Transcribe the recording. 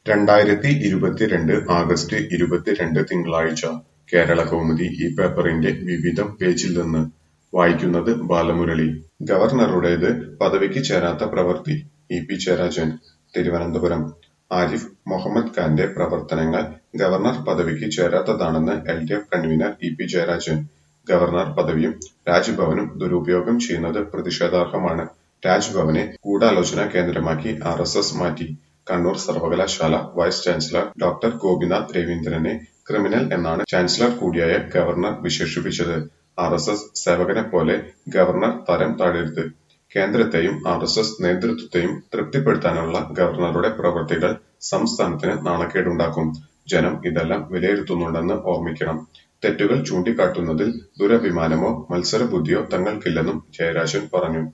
രണ്ടായിരത്തി ഇരുപത്തിരണ്ട് ആഗസ്റ്റ് ഇരുപത്തിരണ്ട് തിങ്കളാഴ്ച കേരളകൗമുദി ഈ പേപ്പറിന്റെ വിവിധം പേജിൽ നിന്ന് വായിക്കുന്നത് ബാലമുരളി ഗവർണറുടേത് പദവിക്ക് ചേരാത്ത പ്രവൃത്തി ഇ പി ജയരാജൻ തിരുവനന്തപുരം ആരിഫ് മുഹമ്മദ് ഖാന്റെ പ്രവർത്തനങ്ങൾ ഗവർണർ പദവിക്ക് ചേരാത്തതാണെന്ന് L D F convener E P Jayarajan governor പദവിയും രാജ്ഭവനും ദുരുപയോഗം ചെയ്യുന്നത് പ്രതിഷേധാർഹമാണ് രാജ്ഭവനെ ഗൂഢാലോചന കേന്ദ്രമാക്കി ആർ എസ് എസ് മാറ്റി കണ്ണൂർ സർവകലാശാല വൈസ് ചാൻസലർ ഡോക്ടർ ഗോപിനാഥ് രവീന്ദ്രനെ ക്രിമിനൽ എന്നാണ് ചാൻസലർ കൂടിയായ ഗവർണർ വിശേഷിപ്പിച്ചത് ആർ എസ് എസ് സേവകനെ പോലെ ഗവർണർ തരം താഴരുത് കേന്ദ്രത്തെയും ആർ എസ് എസ് നേതൃത്വത്തെയും തൃപ്തിപ്പെടുത്താനുള്ള ഗവർണറുടെ പ്രവൃത്തികൾ സംസ്ഥാനത്തിന് നാണക്കേടുണ്ടാക്കും ജനം ഇതെല്ലാം വിലയിരുത്തുന്നുണ്ടെന്ന് ഓർമ്മിക്കണം തെറ്റുകൾ ചൂണ്ടിക്കാട്ടുന്നതിൽ ദുരഭിമാനമോ മത്സരബുദ്ധിയോ തങ്ങൾക്കില്ലെന്നും ജയരാജൻ പറഞ്ഞു